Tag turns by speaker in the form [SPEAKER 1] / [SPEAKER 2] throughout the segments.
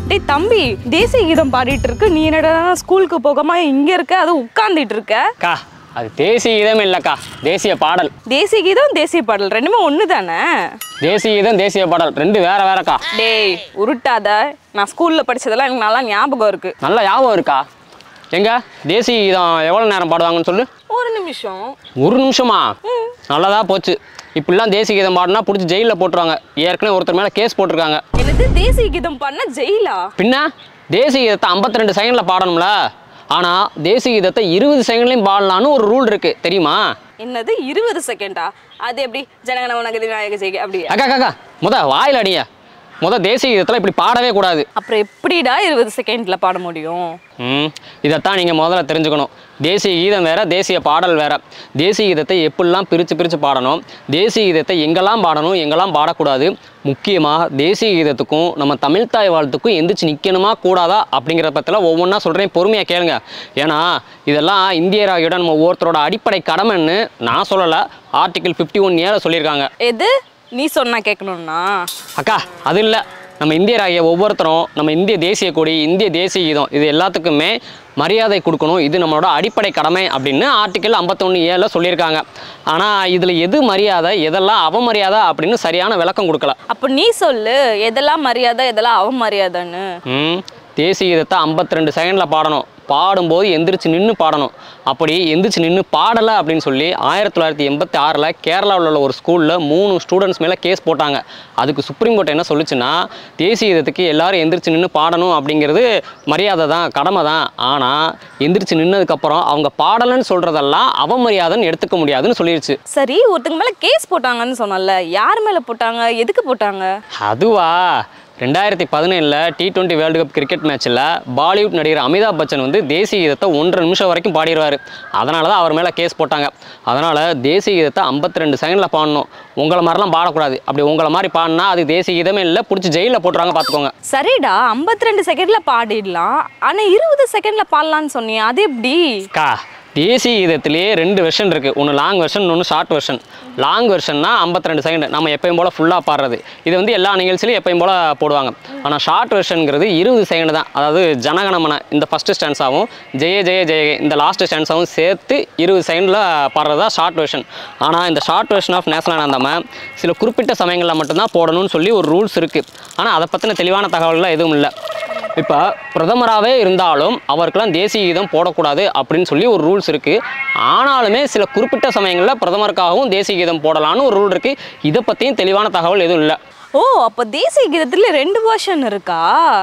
[SPEAKER 1] டேய் தம்பி தேசிய கீதம் பாடிட்டு இருக்கு நீ என்னடா ஸ்கூலுக்கு போகாம இங்க இருக்க அது உட்கார்ந்துட்டு இருக்க
[SPEAKER 2] அக்கா அது தேசிய கீதம் இல்லைக்கா தேசிய பாடல்
[SPEAKER 1] தேசிய கீதம் தேசிய பாடல் ரெண்டுமே ஒன்று தானே
[SPEAKER 2] தேசிய கீதம் தேசிய பாடல் ரெண்டு வேற வேறக்கா
[SPEAKER 1] டேய் உருட்டாத நான் ஸ்கூல்ல படிச்சதெல்லாம் எனக்கு நல்லா ஞாபகம் இருக்கு
[SPEAKER 2] நல்ல ஞாபகம் இருக்கா எங்க தேசிய கீதம் எவ்வளோ நேரம் பாடுவாங்கன்னு சொல்லு
[SPEAKER 1] ஒரு நிமிஷம்
[SPEAKER 2] ஒரு நிமிஷமா நல்லதா போச்சு இப்படிலாம் தேசிய கீதம் பாடினா பிடிச்சி ஜெயிலில் போட்டுருவாங்க ஏற்கனவே ஒருத்தர் மேலே கேஸ் போட்டிருக்காங்க
[SPEAKER 1] என்னது தேசிய கீதம் பண்ண ஜெயிலா
[SPEAKER 2] பின்ன தேசிய கீதத்தை 52 ரெண்டு செகண்டில் பாடணும்ல ஆனால் தேசிய கீதத்தை இருபது செகண்ட்லையும் பாடலான்னு ஒரு ரூல் இருக்கு தெரியுமா
[SPEAKER 1] என்னது இருபது செகண்டா அது எப்படி ஜனகணமன கதி நாயக ஜெயிக்க அப்படி
[SPEAKER 2] அக்கா அக்கா முத வாயில் அடிங்க முத தேசிய கீதத்தில் இப்படி பாடவே கூடாது
[SPEAKER 1] அப்புறம் எப்படிடா இருபது செகண்ட்ல பாட முடியும்
[SPEAKER 2] ம் இதைத்தான் நீங்கள் முதல்ல தெரிஞ்சுக்கணும் தேசிய கீதம் வேற தேசிய பாடல் வேற தேசிய கீதத்தை எப்படிலாம் பிரித்து பிரித்து பாடணும் தேசிய கீதத்தை எங்கெல்லாம் பாடணும் எங்கெல்லாம் பாடக்கூடாது முக்கியமாக தேசிய கீதத்துக்கும் நம்ம தமிழ் தாய் வாழ்த்துக்கும் எந்திரிச்சு நிற்கணுமா கூடாதா அப்படிங்கிற பற்றிலாம் ஒவ்வொன்றா சொல்கிறேன் பொறுமையாக கேளுங்க ஏன்னா இதெல்லாம் இந்திய ராகியோட நம்ம ஒவ்வொருத்தரோட அடிப்படை கடமைன்னு நான் சொல்லலை ஆர்டிகிள் ஃபிஃப்டி ஒன் ஏல சொல்லியிருக்காங்க
[SPEAKER 1] எது நீ சொன்னா கேட்கணும்னா
[SPEAKER 2] அக்கா அது இல்லை நம்ம இந்தியராகிய ஒவ்வொருத்தரும் நம்ம இந்திய தேசிய கொடி இந்திய தேசிய கீதம் இது எல்லாத்துக்குமே மரியாதை கொடுக்கணும் இது நம்மளோட அடிப்படை கடமை அப்படின்னு ஆர்டிக்கல் 51 ஏல சொல்லியிருக்காங்க ஆனால் இதில் எது மரியாதை எதெல்லாம் அவமரியாதை அப்படின்னு சரியான விளக்கம் கொடுக்கல
[SPEAKER 1] அப்ப நீ சொல்லு எதெல்லாம் மரியாதை எதெல்லாம் அவமரியாதைன்னு
[SPEAKER 2] ம் தேசிய கீதத்தை 52 ரெண்டு செகண்டில் பாடணும் பாடும்போது எந்திரிச்சு நின்று பாடணும் அப்படி எந்திரிச்சு நின்று பாடலை அப்படின்னு சொல்லி ஆயிரத்தி தொள்ளாயிரத்தி எண்பத்தி ஆறில் கேரளாவில் உள்ள ஒரு ஸ்கூலில் மூணு ஸ்டூடெண்ட்ஸ் மேலே கேஸ் போட்டாங்க அதுக்கு சுப்ரீம் கோர்ட் என்ன சொல்லுச்சுன்னா தேசிய கீதத்துக்கு எல்லாரும் எந்திரிச்சு நின்று பாடணும் அப்படிங்கிறது மரியாதை தான் கடமை தான் ஆனால் எந்திரிச்சு நின்னதுக்கப்புறம் அவங்க பாடலைன்னு சொல்கிறதெல்லாம் அவமரியாதைன்னு எடுத்துக்க முடியாதுன்னு சொல்லிருச்சு
[SPEAKER 1] சரி ஒருத்தங்க மேல கேஸ் போட்டாங்கன்னு சொன்னல யார் மேல போட்டாங்க எதுக்கு போட்டாங்க
[SPEAKER 2] அதுவா ரெண்டாயிரத்தி பதினேழில் T twenty world cup cricket மேட்ச்சில் பாலிவுட் நடிகர் அமிதாப் பச்சன் வந்து தேசிய கீதத்தை ஒன்றரை நிமிஷம் வரைக்கும் பாடிடுவார் அதனால தான் அவர் மேலே கேஸ் போட்டாங்க அதனால் தேசிய கீதத்தை 52 ரெண்டு செகண்டில் பாடணும் உங்களை மாதிரிலாம் பாடக்கூடாது அப்படி உங்களை மாதிரி பாடினா அது தேசிய கீதமே இல்லை பிடிச்சி ஜெயிலில் போட்டுருவாங்க பார்த்துக்கோங்க
[SPEAKER 1] சரிடா 52 ரெண்டு செகண்ட்ல பாடிடலாம் ஆனா இருபது செகண்ட்ல பாடலாம்னு சொன்னியே அது எப்படி
[SPEAKER 2] அக்கா தேசிய கீதத்திலேயே ரெண்டு வெர்ஷன் இருக்குது ஒன்று லாங் வெர்ஷன் ஒன்று ஷார்ட் வெர்ஷன் லாங் வெர்ஷன்னா 52 ரெண்டு செகண்ட் நம்ம எப்பயும் போல் ஃபுல்லாக பாடுறது இது வந்து எல்லா நிகழ்ச்சியிலையும் எப்பயும் போல் போடுவாங்க ஆனால் ஷார்ட் வெர்ஷனுங்கிறது இருபது செகண்ட் தான் அதாவது ஜனகணமன இந்த ஃபஸ்ட்டு ஸ்டான்ஸாகவும் ஜெய ஜெய ஜெய இந்த லாஸ்ட் ஸ்டான்ஸாகவும் சேர்த்து இருபது செகண்டில் பாடுறது தான் ஷார்ட் வெர்ஷன் ஆனால் இந்த ஷார்ட் வெர்ஷன் ஆஃப் நேஷனல் நம்ம சில குறிப்பிட்ட சமயங்களில் மட்டும்தான் போடணும்னு சொல்லி ஒரு ரூல்ஸ் இருக்குது ஆனால் அதை பற்றின தெளிவான தகவல்கள் எதுவும் இல்லை இப்போ பிரதமராகவே இருந்தாலும் அவருக்கெல்லாம் தேசிய கீதம் போடக்கூடாது அப்படின்னு சொல்லி ஒரு ரூல்ஸ் இருக்குது ஆனாலுமே சில குறிப்பிட்ட சமயங்களில் பிரதமருக்காகவும் தேசிய கீதம் போடலான்னு ஒரு ரூல் இருக்குது இதை பற்றியும் தெளிவான தகவல் எதுவும் இல்லை
[SPEAKER 1] ஓ அப்ப தேசிய கீதத்துல ரெண்டு வருஷன் இருக்கா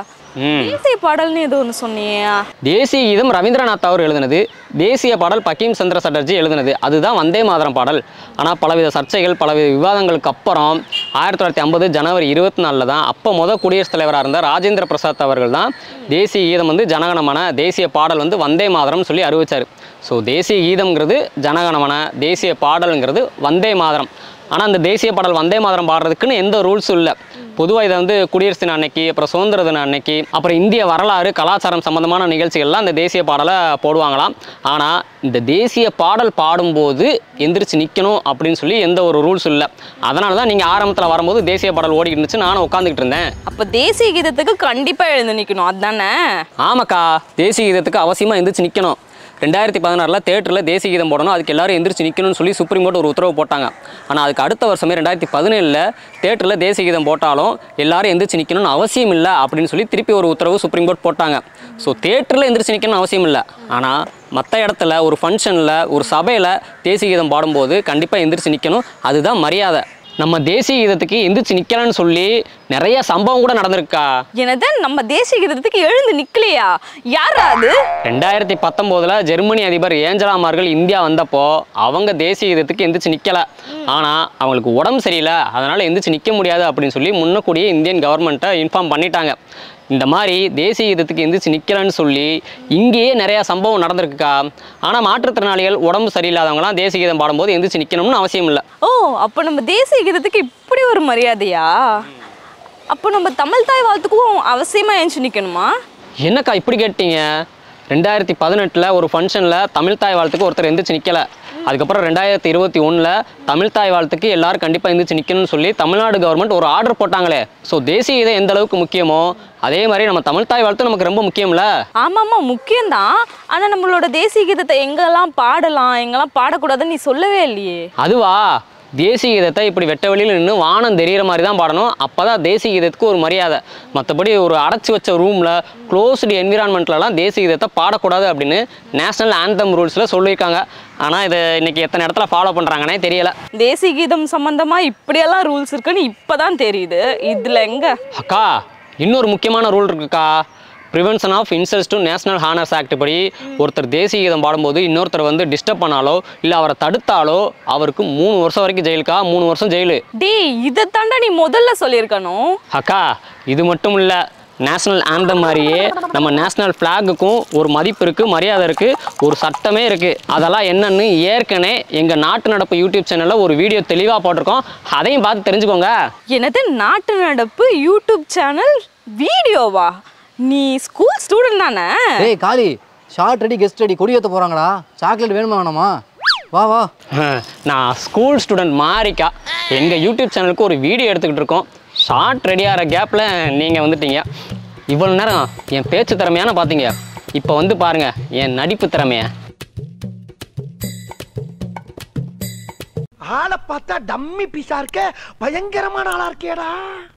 [SPEAKER 2] ம்
[SPEAKER 1] தேசிய பாடல்னு ஏதோ ஒன்று சொன்னியா
[SPEAKER 2] தேசிய கீதம் ரவீந்திரநாத் அவர் எழுதினது தேசிய பாடல் பக்கீம் சந்திர சட்டர்ஜி எழுதினது அதுதான் வந்தே மாதரம் பாடல் ஆனால் பலவித சர்ச்சைகள் பலவித விவாதங்களுக்கு அப்புறம் ஆயிரத்தி தொள்ளாயிரத்தி ஐம்பது ஜனவரி இருபத்தி நாலில் தான் அப்போ முத குடியரசுத் தலைவராக இருந்த ராஜேந்திர பிரசாத் அவர்கள் தான் தேசிய கீதம் வந்து ஜனகணமன தேசிய பாடல் வந்து வந்தே மாதரம்னு சொல்லி அறிவிச்சார் ஸோ தேசிய கீதம்ங்கிறது ஜனகணமன தேசிய பாடலுங்கிறது வந்தே மாதரம் ஆனால் அந்த தேசிய பாடல் வந்தே மாதரம் பாடுறதுக்குன்னு எந்த ரூல்ஸும் இல்லை பொதுவாக இதை வந்து குடியரசு தின அன்னைக்கு அப்புறம் சுதந்திர தின அன்னைக்கு அப்புறம் இந்திய வரலாறு கலாச்சாரம் சம்பந்தமான நிகழ்ச்சிகள்லாம் இந்த தேசிய பாடலை போடுவாங்களாம் ஆனால் இந்த தேசிய பாடல் பாடும்போது எந்திரிச்சு நிற்கணும் அப்படின்னு சொல்லி எந்த ஒரு ரூல்ஸ் இல்லை அதனால தான் நீங்கள் ஆரம்பத்தில் வரும்போது தேசிய பாடல் ஓடிட்டு இருந்துச்சு நானும் உட்காந்துக்கிட்டு இருந்தேன்
[SPEAKER 1] அப்ப தேசிய கீதத்துக்கு கண்டிப்பா எழுந்து நிக்கணும் அதானே
[SPEAKER 2] ஆமாக்கா தேசிய கீதத்துக்கு அவசியமாக எந்திரிச்சு நிற்கணும் ரெண்டாயிரத்தி பதினாறில் தேட்டரில் தேசிய கீதம் போடணும் அதுக்கு எல்லாரும் எந்திரிச்சு நிற்கணும்னு சொல்லி சுப்ரீம் கோர்ட் ஒரு உத்தரவு போட்டாங்க ஆனால் அதுக்கு அடுத்த வருஷமே ரெண்டாயிரத்தி பதினேழில் தேட்டரில் தேசிய கீதம் போட்டாலும் எல்லாரும் எந்திரிச்சு நிற்கணும்னு அவசியம் இல்லை அப்படின்னு சொல்லி திருப்பி ஒரு உத்தரவு சுப்ரீம் கோர்ட் போட்டாங்க ஸோ தேட்டரில் எந்திரிச்சு நிற்கணும்னு அவசியம் இல்லை ஆனால் மற்ற இடத்துல ஒரு ஃபங்க்ஷனில் ஒரு சபையில் தேசிய கீதம் பாடும்போது கண்டிப்பாக எந்திரிச்சு நிற்கணும் அதுதான் மரியாதை நம்ம தேசிய கீதத்துக்கு எந்திரிச்சு நிற்கலான்னு சொல்லி நிறைய சம்பவம் கூட நடந்திருக்கா
[SPEAKER 1] என்னது நம்ம தேசிய கீதத்துக்கு எழுந்து நிக்கலையா யாரா அது
[SPEAKER 2] ரெண்டாயிரத்தி பத்தொம்போதில் ஜெர்மனி அதிபர் ஏஞ்சலா மார்கள் இந்தியா வந்தப்போ அவங்க தேசிய கீதத்துக்கு எந்திரிச்சு நிற்கல ஆனால் அவங்களுக்கு உடம்பு சரியில்லை அதனால் எந்திரிச்சு நிற்க முடியாது அப்படின்னு சொல்லி முன்னக்கூடியே இந்தியன் கவர்மெண்ட்டை இன்ஃபார்ம் பண்ணிட்டாங்க இந்த மாதிரி தேசிய கீதத்துக்கு எந்திரிச்சு நிற்கலன்னு சொல்லி இங்கேயே நிறையா சம்பவம் நடந்திருக்குக்கா ஆனால் மாற்றுத்திறனாளிகள் உடம்பு சரியில்லாதவங்களாம் தேசிய கீதம் பாடும்போது எந்திரிச்சு நிற்கணும்னு அவசியம் இல்லை
[SPEAKER 1] ஓ அப்போ நம்ம தேசிய கீதத்துக்கு இப்படி ஒரு மரியாதையா அப்போ நம்ம தமிழ் தாய் வாழ்த்துக்கும் அவசியமா எழுந்து நிக்கணுமா
[SPEAKER 2] என்னக்கா இப்படி கேட்டீங்க ரெண்டாயிரத்தி பதினெட்டில் ஒரு ஃபங்க்ஷனில் தமிழ் தாய் வாழ்த்துக்கு ஒருத்தர் எந்திரிச்சு நிற்கல அதுக்கப்புறம் ரெண்டாயிரத்தி இருபத்தி ஒன்றில் தமிழ் தாய் வாழ்த்துக்கு எல்லாரும் கண்டிப்பாக எந்திரிச்சு நிற்கணும்னு சொல்லி தமிழ்நாடு கவர்மெண்ட் ஒரு ஆர்டர் போட்டாங்களே ஸோ தேசிய கீதம் எந்த அளவுக்கு முக்கியமோ அதே மாதிரி நம்ம தமிழ் தாய் வாழ்த்து நமக்கு ரொம்ப முக்கியம்ல
[SPEAKER 1] ஆமாம்மா முக்கியம்தான் ஆனால் நம்மளோட தேசிய கீதத்தை எங்கெல்லாம் பாடலாம் எங்கெல்லாம் பாடக்கூடாதுன்னு நீ சொல்லவே இல்லையே
[SPEAKER 2] அதுவா தேசிய கீதத்தை இப்படி வெட்ட வெளியில் நின்று வானம் தெரியிற மாதிரி தான் பாடணும் அப்போ தான் தேசிய கீதத்துக்கு ஒரு மரியாதை மற்றபடி ஒரு அடைச்சி வச்ச ரூமில் க்ளோஸ்டு என்விரான்மெண்ட்லலாம் தேசிய கீதத்தை பாடக்கூடாது அப்படின்னு நேஷனல் ஆந்தம் ரூல்ஸில் சொல்லியிருக்காங்க ஆனால் இதை இன்னைக்கு எத்தனை இடத்துல ஃபாலோ பண்ணுறாங்கன்னே தெரியல
[SPEAKER 1] தேசிய கீதம் சம்பந்தமா இப்படியெல்லாம் ரூல்ஸ் இருக்குன்னு இப்பதான் தெரியுது இதுல எங்க
[SPEAKER 2] அக்கா இன்னொரு முக்கியமான ரூல் இருக்குக்கா prevention of insults to national honours act படி ஒருத்தர் தேசிய கீதம் பாடும்போது இன்னொருத்தர் வந்து டிஸ்டர்ப் பண்ணாலோ இல்லை அவரை தடுத்தாலோ அவருக்கு மூணு வருஷம் வரைக்கும் ஜெயிலுக்கா மூணு வருஷம் ஜெயிலு
[SPEAKER 1] டேய் இதை தாண்டா நீ முதல்ல சொல்லியிருக்கணும்
[SPEAKER 2] அக்கா இது மட்டும் இல்லை நேஷனல் ஆந்தம் மாதிரியே நம்ம நேஷனல் ஃப்ளாகுக்கும் ஒரு மதிப்பு இருக்குது மரியாதை இருக்குது ஒரு சட்டமே இருக்குது அதெல்லாம் என்னன்னு ஏற்கனவே எங்கள் நாட்டு நடப்பு யூடியூப் சேனலில் ஒரு வீடியோ தெளிவாக போட்டிருக்கோம் அதையும் பார்த்து தெரிஞ்சுக்கோங்க
[SPEAKER 1] எனது நாட்டு நடப்பு யூடியூப் சேனல் வீடியோவா நீ ஸ்கூல் ஸ்டூடெண்ட் தானே
[SPEAKER 3] டேய் Kali short ready guest ready கொடி ஏற்ற போகிறாங்களா சாக்லேட் வேணுமா வேணாமா வா வா
[SPEAKER 2] நான் ஸ்கூல் ஸ்டூடெண்ட் மாறிக்கா எங்கள் யூடியூப் சேனலுக்கு ஒரு வீடியோ எடுத்துக்கிட்டு இருக்கோம் ஷார்ட் ரெடியாகிற கேப்பில் நீங்கள் வந்துட்டீங்க இவ்வளோ நேரம் என் பேச்சு திறமையான பார்த்தீங்க இப்போ வந்து பாருங்கள் என் நடிப்பு திறமைய
[SPEAKER 4] ஆளை பார்த்தா டம்மி பீஸா இருக்க பயங்கரமான ஆளா இருக்கேடா